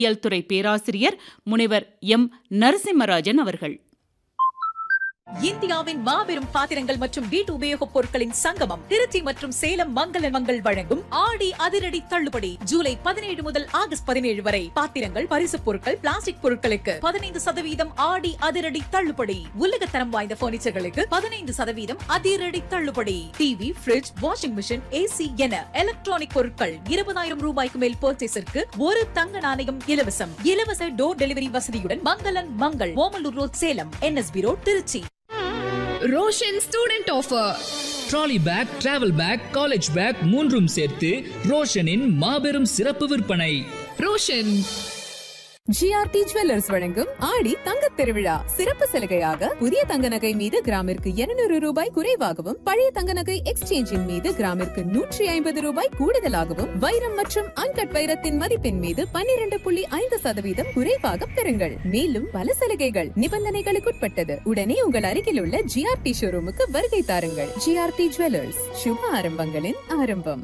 இயல் துறை பேராசிரியர் முனைவர் எம் நரசிம்மராஜன் அவர்கள் இந்தியாவின் மாபெரும் பாத்திரங்கள் மற்றும் வீட்டு உபயோகப் பொருட்களின் சங்கமம் திருச்சி மற்றும் சேலம் மங்கள மங்கள் வழங்கும் ஆடி அதிரடி தள்ளுபடி ஜூலை பதினேழு முதல் ஆகஸ்ட் பதினேழு வரை பாத்திரங்கள் பரிசுப் பொருட்கள் பிளாஸ்டிக் பொருட்களுக்கு பதினைந்து சதவீதம் ஆடி அதிரடி தள்ளுபடி உலகத்தரம் வாய்ந்த பர்னிச்சர்களுக்கு பதினைந்து சதவீதம் அதிரடி தள்ளுபடி TV fridge washing machine AC என எலக்ட்ரானிக் பொருட்கள் இருபதாயிரம் ரூபாய்க்கு மேல் பர்ச்சேஸிற்கு ஒரு தங்க நாணயம் இலவசம் இலவச டோர் டெலிவரி வசதியுடன் Mangalan Mangal Omalur road Salem NSB road Trichy Roshan student offer trolley bag travel bag college bag மூன்றும் சேர்த்து ரோஷனின் மாபெரும் சிறப்பு விற்பனை ரோஷன் ஜிஆர்டி ஜுவல்லர்ஸ் வழங்கும் ஆடி தங்கத் திருவிழா சிறப்பு சலுகையாக புதிய தங்க நகை மீது கிராமிற்கு 200 ரூபாய் குறைவாகவும் பழைய தங்க நகை எக்ஸ்சேஞ்சின் மீது கிராமிற்கு நூற்றி ஐம்பது ரூபாய் கூடுதலாகவும் வைரம் மற்றும் அன்கட் வைரத்தின் மதிப்பின் மீது 12.5% புள்ளி ஐந்து சதவீதம் குறைவாக பெறுங்கள் மேலும் பல சலுகைகள் நிபந்தனைகளுக்குட்பட்டது உடனே உங்கள் அருகில் உள்ள ஜிஆர்டி ஷோரூமுக்கு வருகை தாருங்கள் ஜிஆர்டி ஜுவல்லர்ஸ் சுப ஆரம்பங்களின் ஆரம்பம்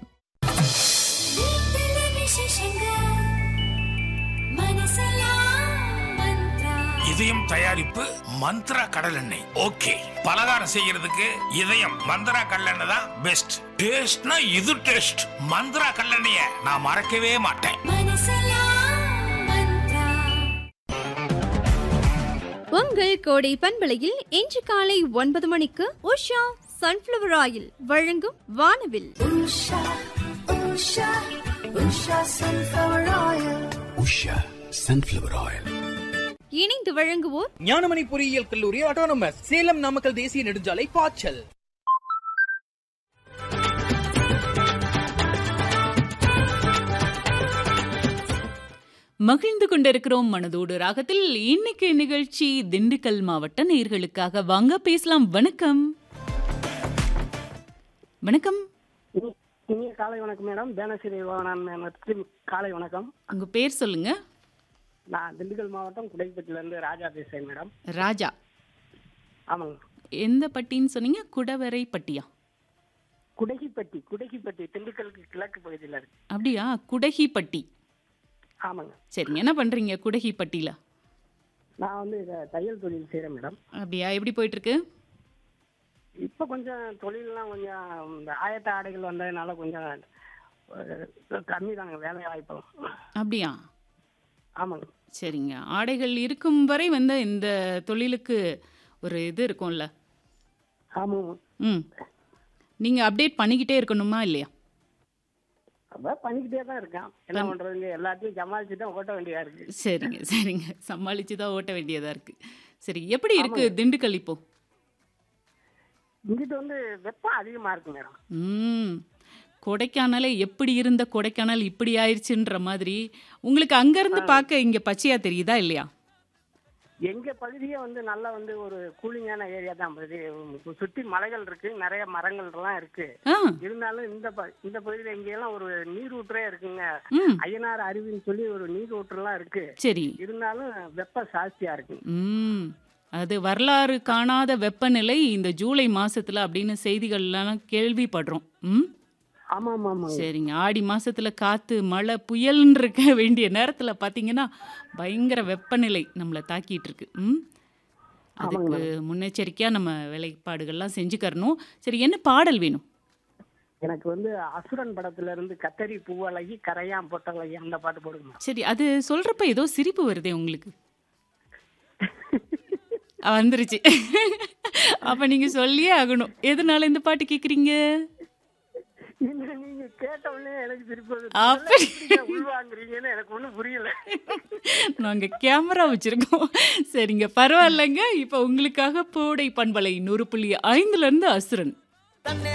இதயம் தயாரிப்பு மந்த்ரா கடல் எண்ணெய் ஓகே பலகாரம் செய்யறதுக்கு இதயம் மந்த்ரா கடலெண்ணெய் தான் பெஸ்ட் டேஸ்ட்னா இது டேஸ்ட் மந்த்ரா கடலெண்ணெய நான் மறக்கவே மாட்டேன் உங்கள் கோடை பண்பலையில் இன்று காலை ஒன்பது மணிக்கு உஷா சன்ஃப்ளவர் ஆயில் வழங்கும் வானவில் உஷா சன்ஃப்ளவர் ஆயில் இணைந்து வழங்குவோர் ஞானமணி பொறியியல் கல்லூரி ஆட்டோனமஸ் சேலம் நாமக்கல் தேசிய நெடுஞ்சாலை பாய்ச்சல் மகிழ்ந்து கொண்டிருக்கிறோம் மனதோடு ராகத்தில் இன்னைக்கு நிகழ்ச்சி திண்டுக்கல் மாவட்ட நேயர்களுக்காக வாங்க பேசலாம் வணக்கம் வணக்கம் இனிய காலை வணக்கம் மேடம் பேனசிரி நான் மேடத்துக்கு காலை வணக்கம் உங்க பேர் சொல்லுங்க நான் திண்டுக்கல் மாவட்டம் குடைப்பட்டிலேருந்து ராஜா பேசுகிறேன் மேடம் ராஜா ஆமாங்க எந்த பட்டின்னு சொன்னீங்க குடவரை பட்டியா குடகிப்பட்டி குடகிப்பட்டி திண்டுக்கலுக்கு கிழக்கு பகுதியில் இருக்கு அப்படியா குடகிப்பட்டி ஆமாங்க சரிங்க என்ன பண்றீங்க குடகிப்பட்டியில நான் வந்து இதை தையல் தொழில் செய்கிறேன் மேடம் அப்படியா எப்படி போயிட்டு இருக்கு இப்போ கொஞ்சம் தொழிலெலாம் கொஞ்சம் இந்த ஆயத்த ஆடைகள் வந்ததுனால கொஞ்சம் அஹ், கம்மி தாங்க வேலை வாய்ப்பு அப்படியா ஆமாங்க சரிங்க ஆடைகள் இருக்கும் வரை வந்து இந்த தொழிலுக்கு ஒரு இது இருக்கும்ல ஆமாங்க ம் நீங்கள் அப்டேட் பண்ணிக்கிட்டே இருக்கணுமா இல்லையா அப்போ பண்ணிக்கிட்டே தான் இருக்கேன் என்ன பண்ணுறதுங்க எல்லாத்தையும் சமாளிச்சு தான் ஓட்ட வேண்டியதாக இருக்குது சரிங்க சரிங்க சமாளித்து தான் ஓட்ட வேண்டியதாக இருக்குது சரி எப்படி இருக்குது திண்டுக்கல் இப்போ இங்கிட்டு வந்து வெப்பம் அதிகமாக இருக்கு மேடம் ம் கொடைக்கானலே எப்படி இருந்த கொடைக்கானல் இப்படி ஆயிடுச்சுன்ற மாதிரி உங்களுக்கு அங்கேருந்து பார்க்க இங்கே பச்சையாக தெரியுதா இல்லையா எங்க பகுதியே வந்து நல்லா வந்து ஒரு கூலிங்கான ஏரியா தான் பகுதி சுத்தி மலைகள் இருக்கு நிறைய மரங்கள் எல்லாம் இருக்கு ஆ இருந்தாலும் இந்த ப- இந்த பகுதியில இங்கெல்லாம் ஒரு நீர் ஊற்றே இருக்குங்க ம் ஐயனார் அருவின்னு சொல்லி ஒரு நீர் ஊற்றெல்லாம் இருக்கு சரி இருந்தாலும் வெப்பம் ஜாஸ்தியா இருக்கு ம் அது வரலாறு காணாத வெப்பநிலை இந்த ஜூலை மாசத்துல அப்படின்னு செய்திகள்லாம் கேள்விப்படுறோம் ம் ஆமா ஆமா ஆமா சரிங்க ஆடி மாசத்துல காத்து மழை புயல்னு இருக்க வேண்டிய நேரத்துல பாத்தீங்கன்னா பயங்கர வெப்பநிலை நம்மளை தாக்கிட்டு இருக்கு ம் அதுக்கு முன்னெச்சரிக்கையா நம்ம வேலைப்பாடுகள்லாம் செஞ்சுக்கறணும் சரி என்ன பாடல் வேணும் எனக்கு வந்து அசுரன் படத்துல இருந்து கத்தரி பூவழகி கரையான் பொட்டழகி அந்த பாட்டு போடுங்க சரி அது சொல்றப்ப ஏதோ சிரிப்பு வருதே உங்களுக்கு அ, வந்துருச்சு அப்ப நீங்க சொல்லியே ஆகணும் எதனால இந்த பாட்டு கேக்குறீங்க இல்ல நீங்க கேட்ட உடனே எனக்கு திருப்பி வருது. அப்படி. எப்படிங்க உள்வாங்குறீங்கன்னு எனக்கு ஒண்ணும் புரியல நாங்க கேமரா வச்சிருக்கோம் சரிங்க பரவாயில்லைங்க இப்ப உங்களுக்காக போடை பண்பலை நூறு புள்ளி ஐந்துல இருந்து அசுரன்